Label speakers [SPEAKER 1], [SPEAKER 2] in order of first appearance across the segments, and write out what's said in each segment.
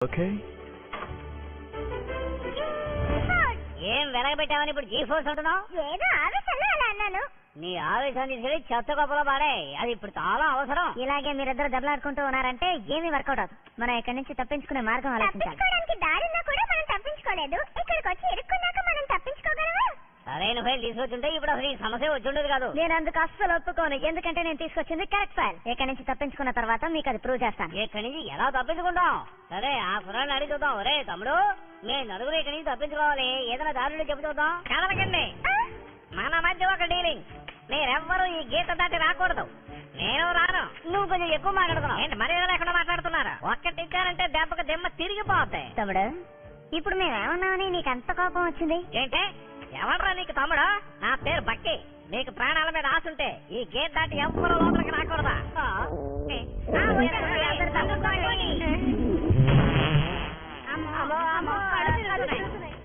[SPEAKER 1] Okay
[SPEAKER 2] ఏం వెలగబెట్టావని ఇప్పుడు G force అంటున్నావు
[SPEAKER 3] ఏదో ఆవేశంలో అలా అన్నాను
[SPEAKER 2] నీ ఆవేశం తీసుకెళ్లి చెత్త గొప్పలో పాడే అది ఇప్పుడు చాలా అవసరం
[SPEAKER 3] ఇలాగే మీరిద్దరు దెబ్బలాడుకుంటూ ఉన్నారంటే ఏమీ వర్కౌట్ అవుతుంది మనం ఇక్కడి నుంచి తప్పించుకునే మార్గం ఆలోచించాలి తప్పించుకోవడానికి దారిలో కూడా మనం తప్పించుకోలేదు ఇక్కడికి వచ్చి ఇరుక్కున్నాక మనం తప్పించుకోగలమా
[SPEAKER 2] సరైన ఫైల్ తీసుకొచ్చుంటే ఇప్పుడు అసలు ఈ సమస్య వచ్చుండదు కాదు
[SPEAKER 3] నేను అందుకు అస్సలు ఒప్పుకోను ఎందుకంటే నేను తీసుకొచ్చింది కరెక్ట్ ఫైల్ ఇక్కడి నుంచి తప్పించుకున్న తర్వాత మీకు అది ప్రూవ్ చేస్తాను
[SPEAKER 2] ఇక్కడి నుంచి ఎలా తప్పించుకుంటాం సరే ఆ కుర్రాన్ని అడిగి చూద్దాం ఒరే తమ్ముడు మేము నలుగురు ఇక్కడి నుంచి తప్పించుకోవాలి ఏదైనా దారులు చెప్పు చూద్దాం కదలకండి మన మధ్య ఒక డీలింగ్ మీరెవ్వరూ ఈ గీత దాటి రాకూడదు నేను రాను నువ్వు కొంచెం ఎక్కువ మాట్లాడుతున్నావు ఏంటి మర్యాద లేకుండా మాట్లాడుతున్నారు ఒక్కటి ఇచ్చారంటే దెబ్బకు దిమ్మ తిరిగిపోతాయి
[SPEAKER 3] తమ్ముడు ఇప్పుడు మేము ఏమన్నామని నీకు అంత కోపం వచ్చింది
[SPEAKER 2] ఏంటే ఎవడ్రా నీకు తమ్ముడు నా పేరు బక్కి నీకు ప్రాణాల మీద ఆశుంటే ఈ గేట్ దాటి ఎవ్వరూ లోపలికి రాకూడదా ఆ, ఏ, ఆ, వచ్చేయండి, అందరూ తప్పుకోండి. అమ్మో, అమ్మో, కడుపులు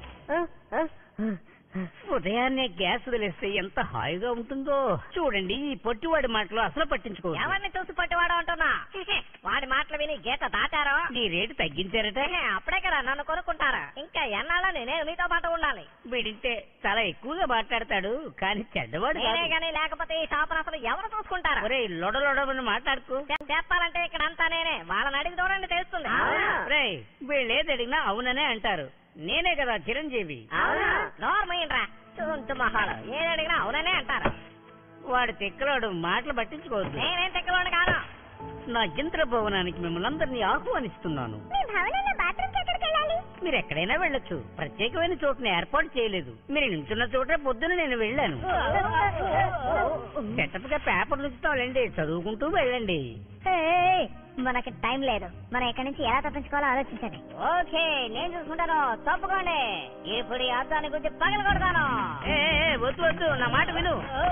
[SPEAKER 4] ఉదయాన్నే గ్యాస్ వదిలేస్తే ఎంత హాయిగా ఉంటుందో చూడండి ఈ పొట్టివాడి మాటలు అసలు పట్టించుకో
[SPEAKER 2] ఎవరిని చూసి పట్టువాడు అంటున్నా వాడి మాటలు విని గీత దాటారో
[SPEAKER 4] నీ రేటు తగ్గించారట
[SPEAKER 2] అప్పుడే కదా నన్ను కొనుక్కుంటారా ఇంకా ఎన్నాళ్ళని నేను మీతో పాటు ఉండాలి
[SPEAKER 4] వీడింటే చాలా ఎక్కువగా మాట్లాడతాడు కానీ చెడ్డవాడు
[SPEAKER 2] నేనే
[SPEAKER 4] కాదు.
[SPEAKER 2] గానీ లేకపోతే ఈ షాపును అసలు ఎవరు చూసుకుంటారా
[SPEAKER 4] ఒరేయ్ లొడలొడమని మాట్లాడుకో
[SPEAKER 2] చె- చెప్పాలంటే ఇక్కడ అంతా నేనే వాళ్ళని అడిగి చూడండి తెలుస్తుంది
[SPEAKER 4] రేయ్ వీళ్ళు ఏది అడిగినా అవుననే అంటారు నేనే కదా చిరంజీవి
[SPEAKER 2] నోర్మయ్యండ్రా చుంటు మహాలు ఏది అడిగినా అవుననే అంటారు
[SPEAKER 4] వాడు తిక్కలోడు మాటలు పట్టించుకోవద్దు
[SPEAKER 2] నేనేం తెక్కలోని కాను
[SPEAKER 4] నా యంత్ర భవనానికి మిమ్మల్ని అందరినీ ఆహ్వానిస్తున్నాను
[SPEAKER 3] మీ భవనంలో బాత్రూమ్కి ఎక్కడికి వెళ్ళాలి
[SPEAKER 4] మీరు ఎక్కడైనా వెళ్ళొచ్చు ప్రత్యేకమైన చోటుని ఏర్పాటు చేయలేదు మీరు నించున్న చోట పొద్దున నేను వెళ్ళాను సెటప్ గా పేపర్లు ఇస్తాంలేండి చదువుకుంటూ వెళ్ళండి
[SPEAKER 3] ఏయ్, మనకి టైం లేదు మనం ఇక్కడి నుంచి ఎలా తప్పించుకోవాలో ఆలోచించండి
[SPEAKER 2] ఓకే నేను చూసుకుంటాను తప్పుకోండి ఇప్పుడు ఈ అద్దాన్ని గురించి పగల కొడతాను
[SPEAKER 4] ఏ, ఏ, వద్దు వద్దు నా మాట విను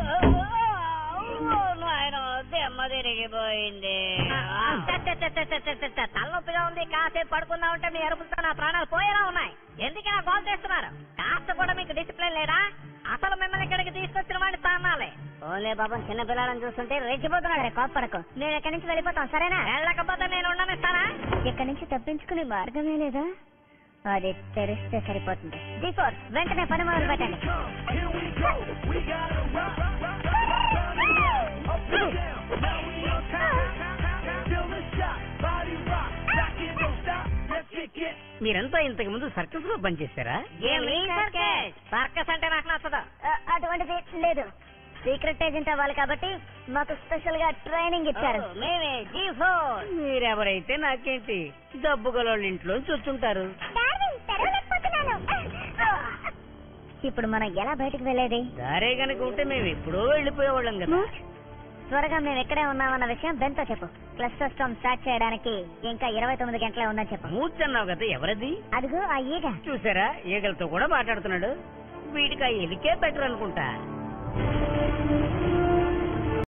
[SPEAKER 2] నాయన దెమ్మ తిరిగిపోయింది తలనొప్పిగా ఉంది కాసేపు పడుకుందా ఉంటే మీ అరుపులతో నా ప్రాణాలు పోయేలా ఉన్నాయి ఎందుకైనా కాల్ చేస్తున్నారు కాస్త కూడా మీకు డిసిప్లిన్ లేదా అసలు మిమ్మల్ని ఇక్కడికి తీసుకొచ్చిన వాడిని తానాలి ఓన్లే పాపం చిన్న పిల్లలను చూస్తుంటే రెచ్చిపోతున్నాడు
[SPEAKER 3] అరే కోప్పడకు నేను ఇక్కడి నుంచి వెళ్ళిపోతాం సరేనా
[SPEAKER 2] వెళ్ళకపోతే నేను ఉండనిస్తానా
[SPEAKER 3] ఇక్కడి నుంచి తప్పించుకునే మార్గమే లేదా అది తెరిస్తే సరిపోతుంది డి ఫోర్ వెంటనే పని మొదలు పెట్టండి
[SPEAKER 4] మీరంతా ఇంతకు ముందు సర్కస్ లో పనిచేశారా
[SPEAKER 2] సర్కస్ అంటే నాకు నచ్చదు
[SPEAKER 3] ఆ, అటువంటిది లేదు సీక్రెట్ ఏజెంట్ అవ్వాలి కాబట్టి మాకు స్పెషల్ గా ట్రైనింగ్ ఇచ్చారు
[SPEAKER 2] ఓ, మేమే జీ ఫోర్
[SPEAKER 4] మీరెవరైతే నాకేంటి డబ్బు గల ఇంట్లోంచి వచ్చుంటారు
[SPEAKER 3] ఇప్పుడు మనం ఎలా బయటకు వెళ్ళేది
[SPEAKER 4] దారే గనుక ఉంటే మేము ఎప్పుడో వెళ్ళిపోయేవాళ్ళం కదా
[SPEAKER 3] మూచ్. త్వరగా మేము ఎక్కడే ఉన్నామన్న విషయం బెన్తో చెప్పు క్లస్టర్ స్టామ్ స్టార్ట్ చేయడానికి ఇంకా ఇరవై తొమ్మిది గంటలే ఉందని చెప్పు
[SPEAKER 4] మూర్చన్నావు కదా ఎవరది
[SPEAKER 3] అదిగో ఆ ఈగ
[SPEAKER 4] చూసారా ఈగలతో కూడా మాట్లాడుతున్నాడు వీడికి ఆ ఎలికే బెటర్ అనుకుంటా